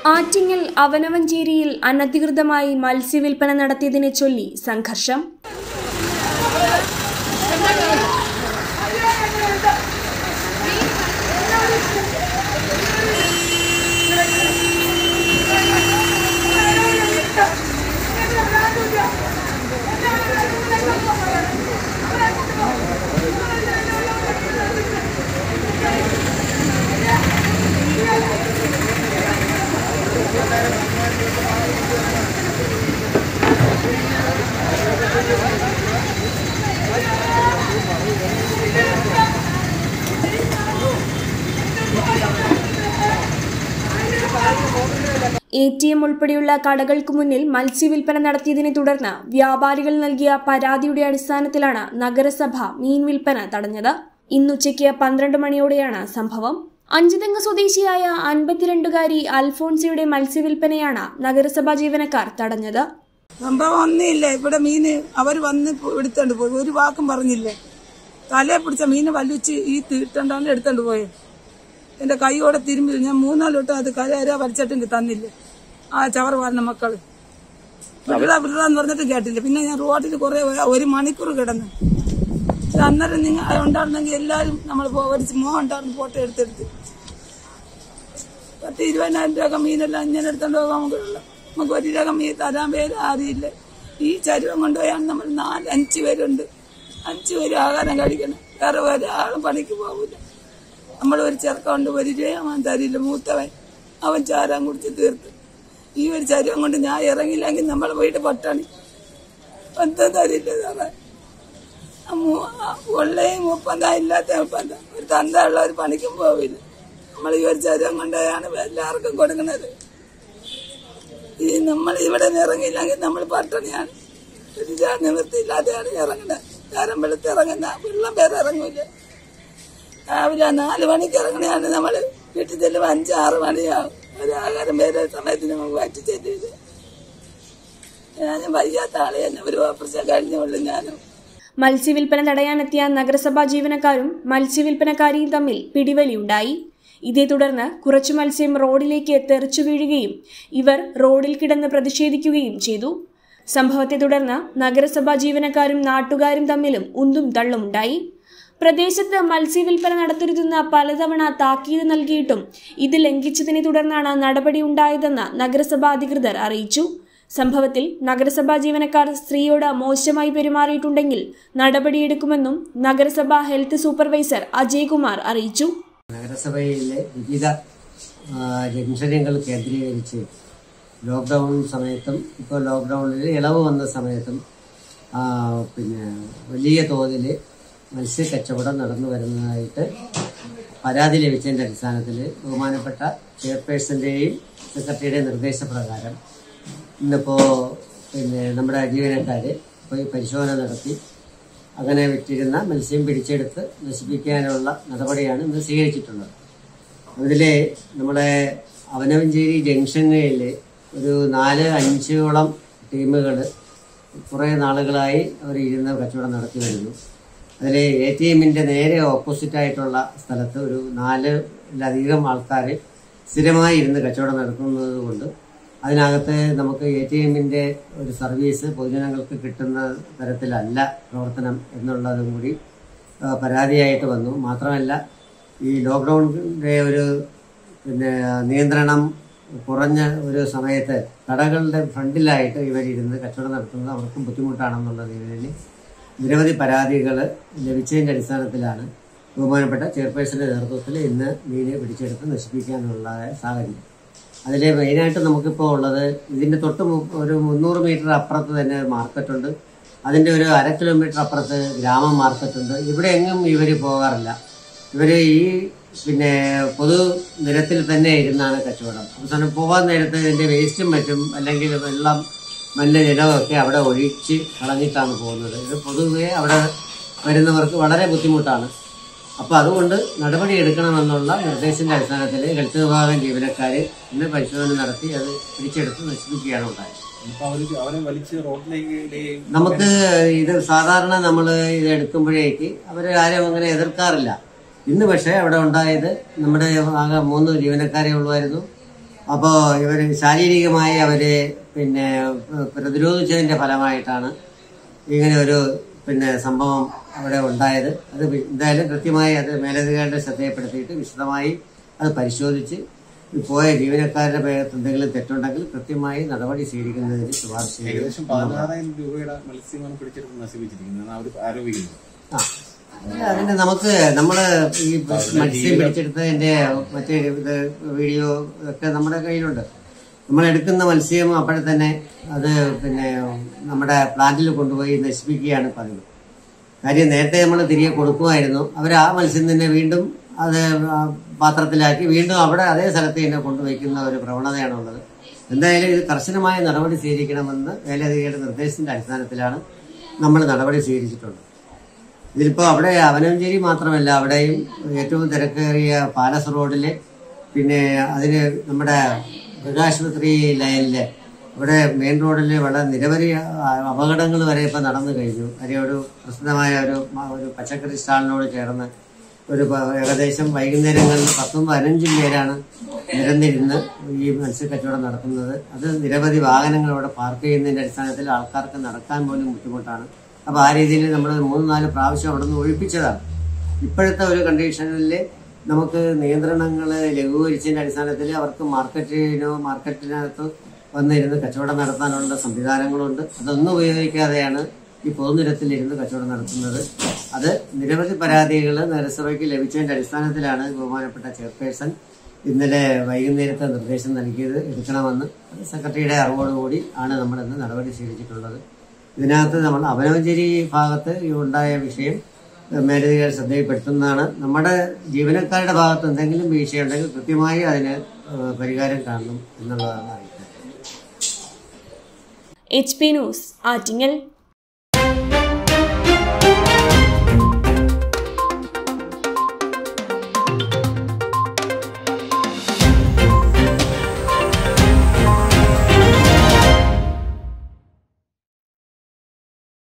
ആറ്റിങ്ങൽ അവനവഞ്ചേരിയിൽ അനധികൃതമായി മത്സ്യവില്പന നടത്തിയതിനെ ചൊല്ലി സംഘർഷം എ ടി എം ഉൾപ്പെടെയുള്ള കടകൾക്ക് മുന്നിൽ മത്സ്യവില്പന നടത്തിയതിനെ തുടർന്ന് വ്യാപാരികൾ നൽകിയ പരാതിയുടെ അടിസ്ഥാനത്തിലാണ് നഗരസഭ മീൻ വിൽപ്പന തടഞ്ഞത് ഇന്നുച്ചയ്ക്ക് പന്ത്രണ്ട് മണിയോടെയാണ് സംഭവം അഞ്ചുതെങ്ങ് സ്വദേശിയായ അൻപത്തിരണ്ടുകാരി അൽഫോൺസയുടെ മത്സ്യവില്പനയാണ് നഗരസഭാ ജീവനക്കാർ തടഞ്ഞത് സംഭവം ഒന്നുമില്ല ഇവിടെ മീന് അവർ വന്ന് പോ- എടുത്തോണ്ട് പോയി ഒരു വാക്കും പറഞ്ഞില്ലേ തലയെ പിടിച്ച മീനെ വലിച്ച് ഈ തീട്ടണ്ടാണ് എടുത്തോണ്ട് പോയത് എന്റെ കൈയോടെ തിരുമ്പി ഞാൻ മൂന്നാല് വട്ടം അത് കരകര വലിച്ചിട്ട് എനിക്ക് തന്നില്ലേ ആ ചവർ പറഞ്ഞ മക്കള് വിടാ വിടാന്ന് പറഞ്ഞിട്ട് കേട്ടില്ല പിന്നെ ഞാൻ റോഡിൽ കുറെ ഒരു മണിക്കൂർ കിടന്നു ഇത് അന്നേരം നിങ്ങൾ ഉണ്ടായിരുന്നെങ്കിൽ എല്ലാരും നമ്മൾ ഒരു മോ ഉണ്ടായിരുന്നു ഫോട്ടോ എടുത്തെടുത്ത് പത്ത് ഇരുപതിനായിരം രൂപ മീനെല്ലാം ഇങ്ങനെ എടുത്തോണ്ട് പോകാൻ നമുക്കുള്ള നമുക്ക് ഒരു രൂപ മീൻ തരാൻ പേര് അറിയില്ല ഈ ചരുവം കൊണ്ടുപോയാണ് നമ്മൾ നാല് അഞ്ച് പേരുണ്ട് അഞ്ച് പേര് ആഹാരം കഴിക്കണം വേറെ ഒരാളും പണിക്ക് പോകില്ല നമ്മൾ ഒരു ചെറുക്കൊണ്ട് ഒരു രൂപ അവൻ തരില്ല മൂത്തവൻ അവൻ ചാരാൻ കുടിച്ച് തീർത്ത് ഈ ഒരു ചരുവം കൊണ്ട് ഞാൻ ഇറങ്ങിയില്ലെങ്കിൽ നമ്മളെ വീട് പട്ടാണി ഒന്നും തരില്ല സാറേ ഉള്ളയും മുപ്പന്താ ഇല്ലാത്ത മുപ്പന്താ ഒരു തന്ത ഉള്ള ഒരു പണിക്കും പോവില്ല നമ്മൾ ഈ ഒരു ചരം കൊണ്ടാണ് എല്ലാവർക്കും കൊടുക്കുന്നത് ഈ നമ്മൾ ഇവിടെ നിന്ന് ഇറങ്ങിയില്ലെങ്കിൽ നമ്മൾ പട്ടണിയാണ് ഒരു ജാ- നിവൃത്തിയില്ലാതെയാണ് ഇറങ്ങുന്നത് നേരം വെളുത്ത് ഇറങ്ങുന്ന വെള്ളം പേര് ഇറങ്ങൂല രാവിലെ നാല് മണിക്ക് ഇറങ്ങണയാണ് നമ്മൾ വീട്ടിൽ ചെല്ലുമ്പോൾ അഞ്ച് ആറ് മണിയാവും ഒരു ആഹാരം പേര് സമയത്തിന് നമുക്ക് മാറ്റി ചെല്ലില്ല ഞാനും വയ്യാത്ത ആളെ തന്നെ ഒരു ഓപ്പറേഷൻ കഴിഞ്ഞുള്ളൂ ഞാനും മത്സ്യവില്പന തടയാനെത്തിയ നഗരസഭാ ജീവനക്കാരും മത്സ്യവില്പനക്കാരിയും തമ്മിൽ പിടിവലിയുണ്ടായി ഇതേ തുടർന്ന് കുറച്ചു മത്സ്യം റോഡിലേക്ക് തെറിച്ചു വീഴുകയും ഇവർ റോഡിൽ കിടന്ന് പ്രതിഷേധിക്കുകയും ചെയ്തു സംഭവത്തെ തുടർന്ന് നഗരസഭാ ജീവനക്കാരും നാട്ടുകാരും തമ്മിലും ഉന്തും തള്ളുമുണ്ടായി പ്രദേശത്ത് മത്സ്യവില്പന നടത്തരുതെന്ന് പലതവണ താക്കീത് നൽകിയിട്ടും ഇത് ലംഘിച്ചതിനെ തുടർന്നാണ് നടപടിയുണ്ടായതെന്ന് നഗരസഭാ അധികൃതർ അറിയിച്ചു സംഭവത്തിൽ നഗരസഭാ ജീവനക്കാർ സ്ത്രീയോട് മോശമായി പെരുമാറിയിട്ടുണ്ടെങ്കിൽ നടപടിയെടുക്കുമെന്നും നഗരസഭാ ഹെൽത്ത് സൂപ്പർവൈസർ അജയ്കുമാർ അറിയിച്ചു നഗരസഭയിലെ വിവിധ ആ, ജംഗ്ഷനുകൾ കേന്ദ്രീകരിച്ച് ലോക്ക്ഡൗൺ സമയത്തും ഇപ്പോൾ ലോക്ക്ഡൗണിൽ ഇളവ് വന്ന സമയത്തും ആ, പിന്നെ വലിയ തോതിൽ മത്സ്യക്കച്ചവടം നടന്നു വരുന്നതായിട്ട് പരാതി ലഭിച്ചതിൻ്റെ അടിസ്ഥാനത്തിൽ ബഹുമാനപ്പെട്ട ചെയർപേഴ്സൻ്റെയും സെക്രട്ടറിയുടെയും നിർദ്ദേശപ്രകാരം ഇന്നിപ്പോൾ പിന്നെ നമ്മുടെ ജീവനക്കാർ പോയി പരിശോധന നടത്തി അങ്ങനെ വിറ്റിരുന്ന മത്സ്യം പിടിച്ചെടുത്ത് നശിപ്പിക്കാനുള്ള നടപടിയാണ് ഇന്ന് സ്വീകരിച്ചിട്ടുള്ളത് അതിലെ നമ്മുടെ അവനവഞ്ചേരി ജംഗ്ഷനിൽ ഒരു നാല് അഞ്ചോളം ടീമുകൾ കുറേ നാളുകളായി അവർ ഇരുന്ന് കച്ചവടം നടത്തി വരുന്നു അതിൽ എ ടി എമ്മിൻ്റെ നേരെ ഓപ്പോസിറ്റായിട്ടുള്ള സ്ഥലത്ത് ഒരു നാലിലധികം ആൾക്കാർ സ്ഥിരമായി ഇരുന്ന് കച്ചവടം നടത്തുന്നത് കൊണ്ട് അതിനകത്ത് നമുക്ക് എ ടി എമ്മിൻ്റെ ഒരു സർവീസ് പൊതുജനങ്ങൾക്ക് കിട്ടുന്ന തരത്തിലല്ല പ്രവർത്തനം എന്നുള്ളതും കൂടി ആ, പരാതിയായിട്ട് വന്നു മാത്രമല്ല ഈ ലോക്ക്ഡൗണിൻ്റെ ഒരു പിന്നെ നിയന്ത്രണം കുറഞ്ഞ ഒരു സമയത്ത് കടകളുടെ ഫ്രണ്ടിലായിട്ട് ഇവരിരുന്ന് കച്ചവടം നടത്തുന്നത് അവർക്കും ബുദ്ധിമുട്ടാണെന്നുള്ള രീതിയിൽ നിരവധി പരാതികൾ ലഭിച്ചതിൻ്റെ അടിസ്ഥാനത്തിലാണ് ബഹുമാനപ്പെട്ട ചെയർപേഴ്സന്റെ നേതൃത്വത്തിൽ ഇന്ന് മീനെ പിടിച്ചെടുത്ത് നശിപ്പിക്കാനുള്ള സാഹചര്യം അതിൽ മെയിനായിട്ട് നമുക്കിപ്പോൾ ഉള്ളത് ഇതിൻ്റെ തൊട്ട് മു- ഒരു മുന്നൂറ് മീറ്റർ അപ്പുറത്ത് തന്നെ ഒരു മാർക്കറ്റുണ്ട് അതിൻ്റെ ഒരു അര കിലോമീറ്റർ അപ്പുറത്ത് ഗ്രാമ മാർക്കറ്റുണ്ട് ഇവിടെ എങ്ങും ഇവർ പോകാറില്ല ഇവർ ഈ പിന്നെ പൊതു നിരത്തിൽ തന്നെ ഇരുന്നാണ് കച്ചവടം അവസാനം പോകാൻ നേരത്ത് ഇതിൻ്റെ വേസ്റ്റും മറ്റും അല്ലെങ്കിൽ വെള്ളം മലിനജലമൊക്കെ അവിടെ ഒഴിച്ച് കളഞ്ഞിട്ടാണ് പോകുന്നത് ഇത് പൊതുവെ അവിടെ വരുന്നവർക്ക് വളരെ ബുദ്ധിമുട്ടാണ് അപ്പോൾ അതുകൊണ്ട് നടപടി എടുക്കണമെന്നുള്ള നിർദ്ദേശത്തിന്റെ അടിസ്ഥാനത്തിൽ ഹെൽത്ത് വിഭാഗം ജീവനക്കാർ ഇന്ന് പരിശോധന നടത്തി അത് പിടിച്ചെടുത്ത് നശിപ്പിക്കുകയാണ് ഉണ്ടായത് ഇപ്പൊ അവര് അവരെ വലിച്ച് റോഡിലേക്ക് ഇടുകയും നമുക്ക് ഇത് സാധാരണ നമ്മൾ ഇത് എടുക്കുമ്പോഴേക്ക് അവർ ആരും അങ്ങനെ എതിർക്കാറില്ല ഇന്ന് പക്ഷേ അവിടെ ഉണ്ടായത് നമ്മുടെ ആകെ മൂന്ന് ജീവനക്കാരെ ഉള്ളുമായിരുന്നു അപ്പോൾ ഇവർ ശാരീരികമായി അവരെ പിന്നെ പ്രതിരോധിച്ചതിന്റെ ഫലമായിട്ടാണ് ഇങ്ങനെ ഒരു പിന്നെ സംഭവം അവിടെ ഉണ്ടായത് അത് വി- എന്തായാലും കൃത്യമായി അത് മേലധികാരികളുടെ ശ്രദ്ധയപ്പെടുത്തിയിട്ട് വിശദമായി അത് പരിശോധിച്ച് ഈ പോയ ജീവനക്കാരുടെ ഭാഗത്ത് എന്തെങ്കിലും തെറ്റുണ്ടെങ്കിൽ കൃത്യമായി നടപടി സ്വീകരിക്കുന്നതിന് ശുപാർശ ചെയ്യും ഏകദേശം പതിനാറായിരം രൂപയുടെ മത്സ്യമാണ് പിടിച്ചെടുത്ത് നശിപ്പിച്ചിരിക്കുന്നത് അവർ ആരോപിക്കുന്നത് ആ. അല്ല, അതിന് നമുക്ക് നമ്മള് ഈ മത്സ്യം പിടിച്ചെടുത്തതിന്റെ മറ്റേ ഇത് വീഡിയോ ഒക്കെ നമ്മുടെ കയ്യിലുണ്ട് നമ്മൾ എടുക്കുന്ന മത്സ്യം അപ്പോഴെ തന്നെ അത് പിന്നെ നമ്മുടെ പ്ലാന്റിൽ കൊണ്ടുപോയി നശിപ്പിക്കുകയാണ് പതിവ് കാര്യം നേരത്തെ നമ്മൾ തിരികെ കൊടുക്കുമായിരുന്നു അവർ ആ മത്സ്യം തന്നെ വീണ്ടും അത് ആ പാത്രത്തിലാക്കി വീണ്ടും അവിടെ അതേ സ്ഥലത്ത് തന്നെ കൊണ്ടുവയ്ക്കുന്ന ഒരു പ്രവണതയാണുള്ളത് എന്തായാലും ഇത് കർശനമായ നടപടി സ്വീകരിക്കണമെന്ന് മേലധികാരിയുടെ നിർദ്ദേശത്തിന്റെ അടിസ്ഥാനത്തിലാണ് നമ്മൾ നടപടി സ്വീകരിച്ചിട്ടുള്ളത് ഇതിലിപ്പോ അവിടെ അവനഞ്ചേരി മാത്രമല്ല അവിടെയും ഏറ്റവും തിരക്കേറിയ പാലസ് റോഡില് പിന്നെ അതിന് നമ്മുടെ മൃഗാശുപത്രി ലൈനില് ഇവിടെ മെയിൻ റോഡിൽ വളരെ നിരവധി അപകടങ്ങൾ വരെ ഇപ്പൊ നടന്നു കഴിഞ്ഞു കാര്യം ഒരു പ്രസിദ്ധമായ ഒരു മ- ഒരു പച്ചക്കറി സ്റ്റാളിനോട് ചേർന്ന് ഒരു പ- ഏകദേശം വൈകുന്നേരങ്ങളിൽ പത്തും പതിനഞ്ചും പേരാണ് നിരന്നിരുന്ന് ഈ മത്സ്യക്കച്ചവടം നടത്തുന്നത് അത് നിരവധി വാഹനങ്ങൾ അവിടെ പാർക്ക് ചെയ്യുന്നതിന്റെ അടിസ്ഥാനത്തിൽ ആൾക്കാർക്ക് നടക്കാൻ പോലും ബുദ്ധിമുട്ടാണ് അപ്പൊ ആ രീതിയിൽ നമ്മൾ മൂന്ന് നാല് പ്രാവശ്യം അവിടെ നിന്ന് ഒഴിപ്പിച്ചതാണ് ഇപ്പോഴത്തെ ഒരു കണ്ടീഷനിൽ നമുക്ക് നിയന്ത്രണങ്ങൾ ലഘൂകരിച്ചതിന്റെ അടിസ്ഥാനത്തിൽ അവർക്ക് മാർക്കറ്റിനോ മാർക്കറ്റിനകത്ത് വന്നിരുന്ന് കച്ചവടം നടത്താനുള്ള സംവിധാനങ്ങളുണ്ട് അതൊന്നും ഉപയോഗിക്കാതെയാണ് ഈ പൊതുനിരത്തിലിരുന്ന് കച്ചവടം നടത്തുന്നത് അത് നിരവധി പരാതികൾ നഗരസഭയ്ക്ക് ലഭിച്ചതിന്റെ അടിസ്ഥാനത്തിലാണ് ബഹുമാനപ്പെട്ട ചെയർപേഴ്സൺ ഇന്നലെ വൈകുന്നേരത്തെ നിർദ്ദേശം നൽകിയത് എടുക്കണമെന്ന് അത് സെക്രട്ടറിയുടെ അറിവോടുകൂടി ആണ് നമ്മൾ ഇന്ന് നടപടി സ്വീകരിച്ചിട്ടുള്ളത് ഇതിനകത്ത് നമ്മൾ അവനവഞ്ചേരി ഭാഗത്ത് ഈ ഉണ്ടായ വിഷയം മേലധികാരി ശ്രദ്ധയിൽപ്പെടുത്തുന്നതാണ് നമ്മുടെ ജീവനക്കാരുടെ ഭാഗത്ത് എന്തെങ്കിലും വീഴ്ച ഉണ്ടെങ്കിൽ കൃത്യമായി അതിന് ഏഹ്, പരിഹാരം കാണണം എന്നുള്ളതാണ് അറിയിക്കുന്നത് എച്ച് പി ന്യൂസ് ആറ്റിങ്ങൽ